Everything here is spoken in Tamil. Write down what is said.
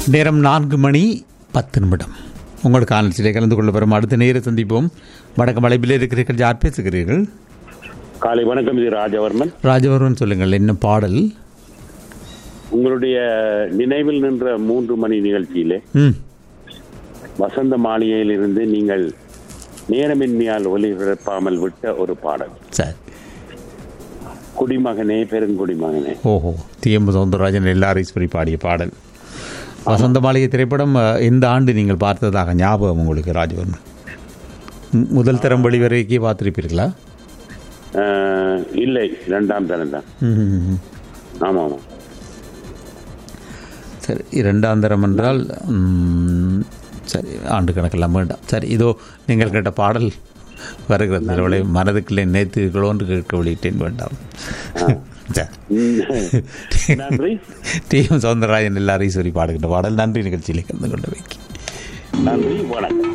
நேரம் நான்கு மணி பத்து நிமிடம் உங்களுக்கு ஆலோசனை கலந்து கொள்ள வரும் அடுத்த நேர சந்திப்போம் வடக்கு அழைப்பில் இருக்கிறீர்கள் யார் பேசுகிறீர்கள் காலை வணக்கம் இது ராஜவர்மன் ராஜவர்மன் சொல்லுங்கள் என்ன பாடல் உங்களுடைய நினைவில் நின்ற மூன்று மணி நிகழ்ச்சியிலே ம் வசந்த மாளிகையிலிருந்து நீங்கள் நேரமின்மையால் ஒளிபரப்பாமல் விட்ட ஒரு பாடல் சரி குடிமகனே பெருங்குடிமகனே ஓஹோ டிஎம் சவுந்தரராஜன் எல்லாரீஸ்வரி பாடிய பாடல் வசந்த மாளிகை திரைப்படம் அஹ், இந்த ஆண்டு நீங்கள் பார்த்ததாக ஞாபகம் உங்களுக்கு ராஜவர்மன் ம், முதல் தரம் வெளிவரைக்கே பார்த்துருப்பீர்களா அஹ், இல்லை இரண்டாம் தரம் தான் ம், ம், ம். ஆமாம் ஆமாம் சரி இரண்டாம் தரம் என்றால் ம், சரி ஆண்டு கணக்கெல்லாம் வேண்டாம் சரி இதோ நீங்கள் கேட்ட பாடல் வருகிறது நல்லவளை மனதுக்குள்ளே நேற்றுகளோ என்று கேட்க வெளியிட்டேன் வேண்டாம் சரி உம், நன்றி டிஎம் சவுந்தரராஜன் எல்லாரையும் சொல்லி பாடுகின்ற பாடல் நன்றி நிகழ்ச்சியில் கலந்து கொண்டவைக்கு நன்றி வணக்கம்